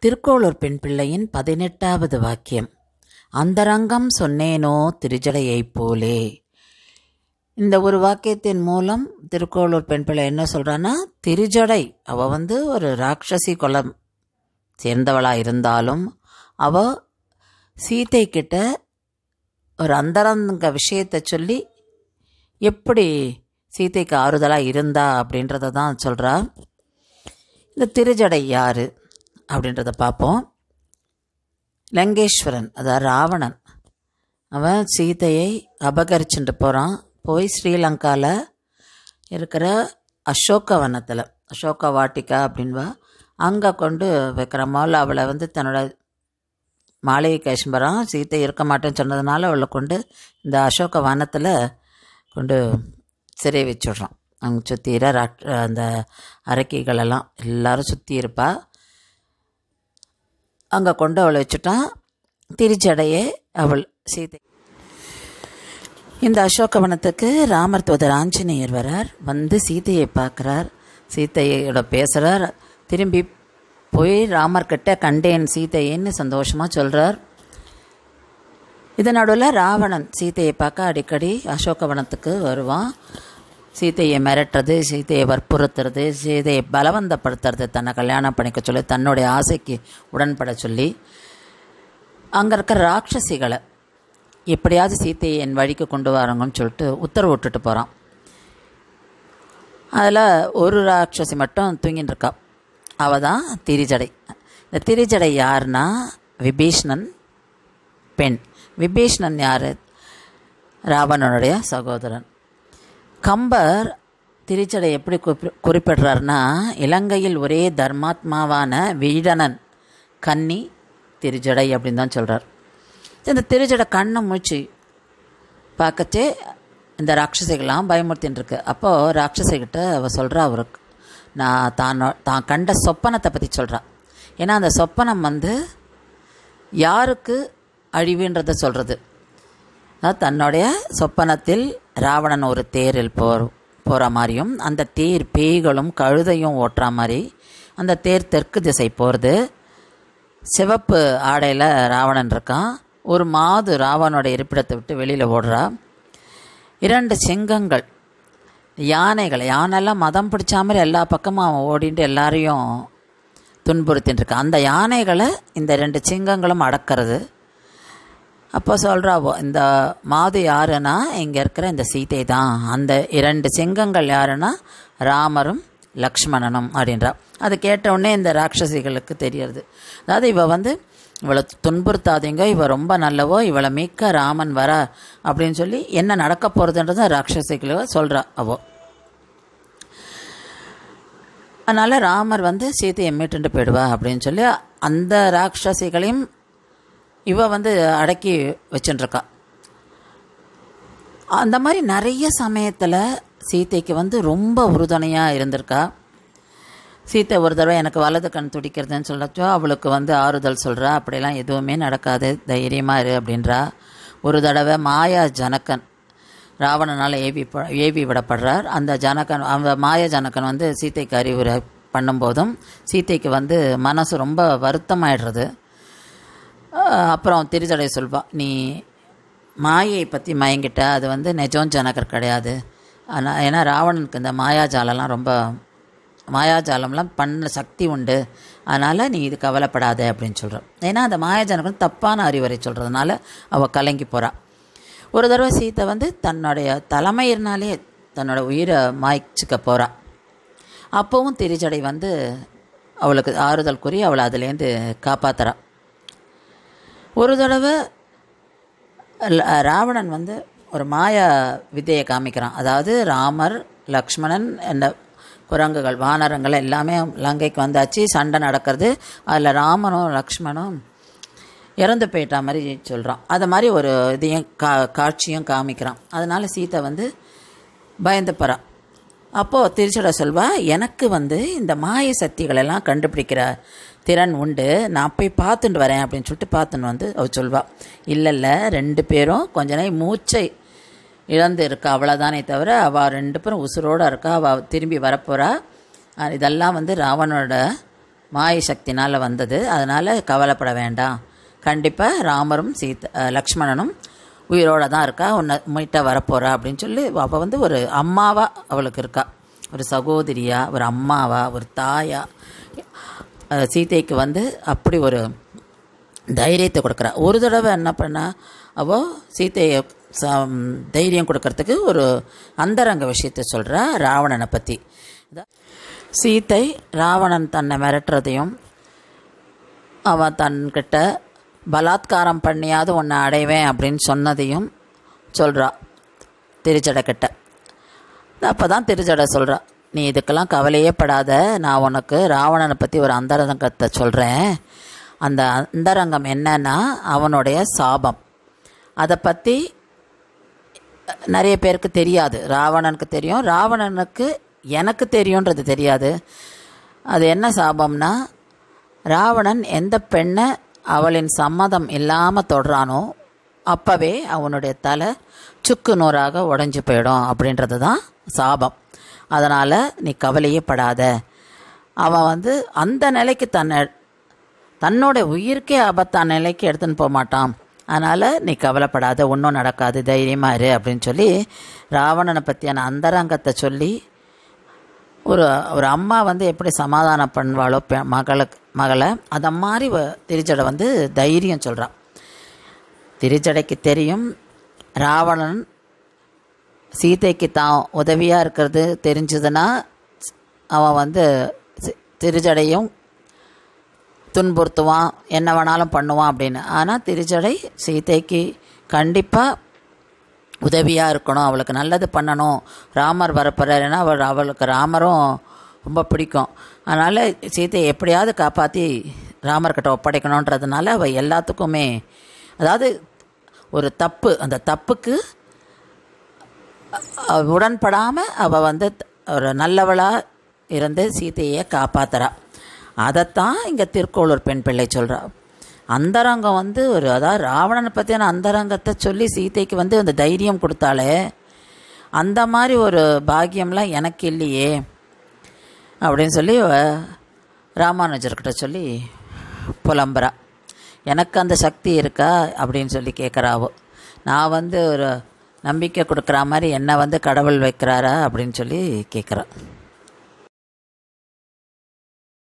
திருக்கோளூர் பெண் பிள்ளையின் பதினெட்டாவது வாக்கியம் அந்தரங்கம் சொன்னேனோ திருஜடையைப் போலே இந்த ஒரு வாக்கியத்தின் மூலம் திருக்கோளூர் பெண் பிள்ளை என்ன சொல்றான்னா திருஜடை அவ வந்து ஒரு ராட்சசி குலம் சேர்ந்தவளா இருந்தாலும் அவ சீதை கிட்ட ஒரு அந்தரங்க விஷயத்தை சொல்லி எப்படி சீதைக்கு ஆறுதலாக இருந்தா அப்படின்றத தான் சொல்கிறா இந்த திருஜடை யார் அப்படின்றத பார்ப்போம் லங்கேஸ்வரன் அதாவது ராவணன் அவன் சீதையை அபகரிச்சுட்டு போகிறான் போய் ஸ்ரீலங்காவில் இருக்கிற அசோகவனத்தில் அசோக வாட்டிக்கா அப்படின்வா அங்கே கொண்டு வைக்கிறமால் அவளை வந்து தன்னோட மாளிகை காஷ்மரம் சீத்தை இருக்க மாட்டேன்னு சொன்னதுனால அவளை கொண்டு இந்த அசோக வனத்தில் கொண்டு சிறை வச்சுடுறான் அங்கே சுற்றிற ராட் அந்த அரக்கிகளெல்லாம் எல்லாரும் சுற்றி இருப்பா அங்கே கொண்டு அவளை வச்சுட்டான் திருச்சடையே அவள் சீதை இந்த அசோகவனத்துக்கு ராமர் தூதர் ஆஞ்சநேயர் வரார் வந்து சீதையை பார்க்குறார் சீதையோட பேசுகிறார் திரும்பி போய் ராமர்கிட்ட கண்டேன் சீதையேன்னு சந்தோஷமாக சொல்கிறார் இது நடுவில் ராவணன் சீதையை பார்க்க அடிக்கடி அசோகவனத்துக்கு வருவான் சீதையை மிரட்டுறது சீதையை வற்புறுத்துறது சீதையை பலவந்தப்படுத்துறது தன்னை கல்யாணம் பண்ணிக்க சொல்லி தன்னுடைய ஆசைக்கு உடன்பட சொல்லி அங்கே இருக்கிற ராட்சசிகளை எப்படியாவது சீத்தையை என் வழிக்கு கொண்டு வராங்கன்னு சொல்லிட்டு உத்தரவு விட்டுட்டு போகிறான் அதில் ஒரு ராட்சசி மட்டும் தூங்கின்னு இருக்கா அவள் தான் திரிஜடை இந்த திரிஜடை யாருன்னா விபீஷ்ணன் பெண் விபீஷ்ணன் யார் ராவணனுடைய சகோதரன் கம்பர் திருச்சடை எப்படி குறிப்பி- குறிப்பிடுறாருன்னா இலங்கையில் ஒரே தர்மாத்மாவான வீடனன் கன்னி திருஜடை அப்படின்னு தான் சொல்கிறார் இந்த திருஜடை கண்ணை மூச்சு பார்க்கச்சே இந்த ராட்சசிகள்லாம் பயமுறுத்தின்னு இருக்கு அப்போது ராட்சசிகிட்ட அவ சொல்கிறா அவருக்கு நான் தான் தான் கண்ட சொப்பனத்தை பற்றி சொல்கிறா ஏன்னா அந்த சொப்பனம் வந்து யாருக்கு அழிவுன்றதை சொல்கிறது அதாவது தன்னுடைய சொப்பனத்தில் ராவணன் ஒரு தேரில் போர் போகிற மாதிரியும் அந்த தேர் பேய்களும் கழுதையும் ஓட்டுற மாதிரி அந்த தேர் தெற்கு திசை போகிறது சிவப்பு ஆடையில் ராவணன் இருக்கான் ஒரு மாது ராவணோட இருப்பிடத்தை விட்டு வெளியில் ஓடுறா இரண்டு சிங்கங்கள் யானைகள் யானைலாம் மதம் பிடிச்ச மாதிரி எல்லா பக்கமும் அவன் ஓடிட்டு எல்லாரையும் துன்புறுத்தின்னு இருக்கான் அந்த யானைகளை இந்த ரெண்டு சிங்கங்களும் அடக்கிறது அப்போ சொல்கிறாவோ இந்த மாது யாருன்னா இங்கே இருக்கிற இந்த சீதை தான் அந்த இரண்டு சிங்கங்கள் யாருன்னா ராமரும் லக்ஷ்மணனும் அப்படின்றா அது கேட்ட உடனே இந்த ராட்சசிகளுக்கு தெரியறது அதாவது இவ வந்து இவளை துன்புறுத்தாதீங்க இவ ரொம்ப நல்லவோ இவளை மீட்க ராமன் வர அப்படின்னு சொல்லி என்ன நடக்க போகிறதுன்றத ராட்சசிகளை சொல்கிறா அவோ அதனால் ராமர் வந்து சீதையை மீட்டுண்டு போயிடுவா அப்படின்னு சொல்லி அந்த ராட்சசிகளையும் இவ வந்து அடக்கி வச்சுட்டுருக்கா அந்த மாதிரி நிறைய சமயத்தில் சீதைக்கு வந்து ரொம்ப உறுதுணையாக இருந்திருக்கா சீத்தை ஒரு தடவை எனக்கு வலது கண் துடிக்கிறதுன்னு சொல்லச்சோ அவளுக்கு வந்து ஆறுதல் சொல்கிறா அப்படிலாம் எதுவுமே நடக்காது தைரியமாக இரு அப்படின்றா ஒரு தடவை மாயா ஜனகன் ராவணனால் ஏவி ப- ஏவி விடப்படுறார் அந்த ஜனகன் அந்த மாய ஜனகன் வந்து சீதைக்கு அறிவுரை பண்ணும்போதும் சீதைக்கு வந்து மனசு ரொம்ப வருத்தமாயிடுறது அஹ் அப்புறம் திருச்சடை சொல்வா நீ மாயை பற்றி மயங்கிட்ட அது வந்து நெஜம் ஜனகர் கிடையாது ஆனால் ஏன்னா ராவணனுக்கு இந்த மாயாஜாலம்லாம் ரொம்ப மாயாஜாலம்லாம் பண்ண சக்தி உண்டு அதனால் நீ இது கவலைப்படாத அப்படின்னு சொல்கிறான் ஏன்னா அந்த மாயாஜனகன் தப்பான அறிவுரை சொல்கிறதுனால அவள் கலங்கி போகிறா ஒரு தடவை சீத்தை வந்து தன்னுடைய தலைமையினாலே தன்னோட உயிரை மாய்ச்சிக்க போகிறா அப்போவும் திருச்சடை வந்து அவளுக்கு ஆறுதல் கூறி அவளை அதுலேருந்து காப்பாத்துறா ஒரு தடவை ல- ராவணன் வந்து ஒரு மாயா வித்தையை காமிக்கிறான் அதாவது ராமர் லக்ஷ்மணன் இந்த குரங்குகள் வானரங்கள் எல்லாமே லங்கைக்கு வந்தாச்சு சண்டை நடக்கிறது அதில் ராமனும் லக்ஷ்மணும் இறந்து போயிட்டா மாதிரி சொல்கிறான் அது மாதிரி ஒரு இதையும் கா காட்சியும் காமிக்கிறான் அதனால சீதை வந்து பயந்து போறா அப்போது திருச்சட சொல்வா எனக்கு வந்து இந்த மாய சக்திகளெல்லாம் கண்டுபிடிக்கிற திறன் உண்டு நான் போய் பார்த்துட்டு வரேன் அப்படின்னு சொல்லிட்டு பார்த்துன்னு வந்து அவ சொல்வா இல்லை இல்லை ரெண்டு பேரும் கொஞ்ச நேரம் மூச்சை இழந்து இருக்கா அவ்வளோதானே தவிர அவள் ரெண்டு பேரும் உசுரோடு இருக்கா அவள் திரும்பி வரப்போகிறா அஹ் இதெல்லாம் வந்து ராவணோட மாய சக்தினால் வந்தது அதனால் கவலைப்பட வேண்டாம் கண்டிப்பாக ராமரும் சீத அஹ், லக்ஷ்மணனும் உயிரோட தான் இருக்கா உன்னை மீட்ட வரப்போகிறா அப்படின்னு சொல்லி அவள் வந்து ஒரு அம்மாவா அவளுக்கு இருக்கா ஒரு சகோதரியா ஒரு அம்மாவா ஒரு தாயா அஹ், சீதைக்கு வந்து அப்படி ஒரு தைரியத்தை கொடுக்குறா ஒரு தடவை என்ன பண்ணா அவள் சீதையை ச- தைரியம் கொடுக்கறதுக்கு ஒரு அந்தரங்க விஷயத்தை சொல்கிறா ராவணனை பற்றி சீதை ராவணன் தன்னை மிரட்டுறதையும் அவன் தன்கிட்ட பலாத்காரம் பண்ணியாவது உன்னை அடைவேன் அப்படின்னு சொன்னதையும் சொல்கிறா திருச்சடைக்கிட்ட அப்போ தான் திருச்சடை சொல்கிறா நீ இதுக்கெல்லாம் கவலையே படாத நான் உனக்கு ராவணனை பற்றி ஒரு அந்தரங்கத்தை சொல்கிறேன் அந்த அந்தரங்கம் என்னன்னா அவனுடைய சாபம் அதை பற்றி நிறைய பேருக்கு தெரியாது ராவணனுக்கு தெரியும் ராவணனுக்கு எனக்கு தெரியுன்றது தெரியாது அது என்ன சாபம்னா ராவணன் எந்த பெண்ணை அவளின் சம்மதம் இல்லாமல் தொடுறானோ அப்போவே அவனுடைய தலை சுக்கு நூறாக உடஞ்சி போயிடும் அப்படின்றது தான் சாபம் அதனால் நீ கவலையே படாத அவன் வந்து அந்த நிலைக்கு தன்னை தன்னோட உயிருக்கே ஆபத்தான நிலைக்கு எடுத்துன்னு போக மாட்டான் அதனால் நீ கவலைப்படாத ஒன்றும் நடக்காது தைரியமாக இரு அப்படின்னு சொல்லி ராவணனை பற்றியான அந்தரங்கத்தை சொல்லி ஒரு ஒரு அம்மா வந்து எப்படி சமாதானம் பண்ணுவாளோ பெ- மகளுக்கு மகளை அதை மாதிரி வ- திருச்சடை வந்து தைரியம் சொல்கிறான் திருச்சடைக்கு தெரியும் ராவணன் சீதைக்கு தான் உதவியாக இருக்கிறது தெரிஞ்சதுன்னா அவன் வந்து சி- திருச்சடையும் துன்புறுத்துவான் என்ன வேணாலும் பண்ணுவான் அப்படின்னு ஆனால் திருச்சடை சீதைக்கு கண்டிப்பாக உதவியாக இருக்கணும் அவளுக்கு நல்லது பண்ணணும் ராமர் வரப்போறாருன்னா அவள் அவளுக்கு ராமரும் ரொம்ப பிடிக்கும் அதனால் சீதையை எப்படியாவது காப்பாற்றி ராமர்கிட்ட ஒப்படைக்கணுன்றதுனால அவள் எல்லாத்துக்குமே அதாவது ஒரு தப்பு அந்த தப்புக்கு அவ உடன்படாமல் அவள் வந்து ஒரு நல்லவளாக இருந்து சீதையை காப்பாத்துறா அதைத்தான் இங்கே திருக்கோளூர் பெண் பிள்ளை சொல்கிறா அந்தரங்கம் வந்து ஒரு அதாவது ராவணனை பற்றியான அந்தரங்கத்தை சொல்லி சீதைக்கு வந்து அந்த தைரியம் கொடுத்தாலே அந்த மாதிரி ஒரு பாக்கியம்லாம் எனக்கு இல்லையே அப்படின்னு சொல்லி அவ ராமானுஜர்கிட்ட சொல்லி புலம்புறா எனக்கு அந்த சக்தி இருக்கா அப்படின்னு சொல்லி கேட்குறாவோ நான் வந்து ஒரு நம்பிக்கை கொடுக்குற மாதிரி என்னை வந்து கடவுள் வைக்கிறாரா அப்படின்னு சொல்லி கேட்குறா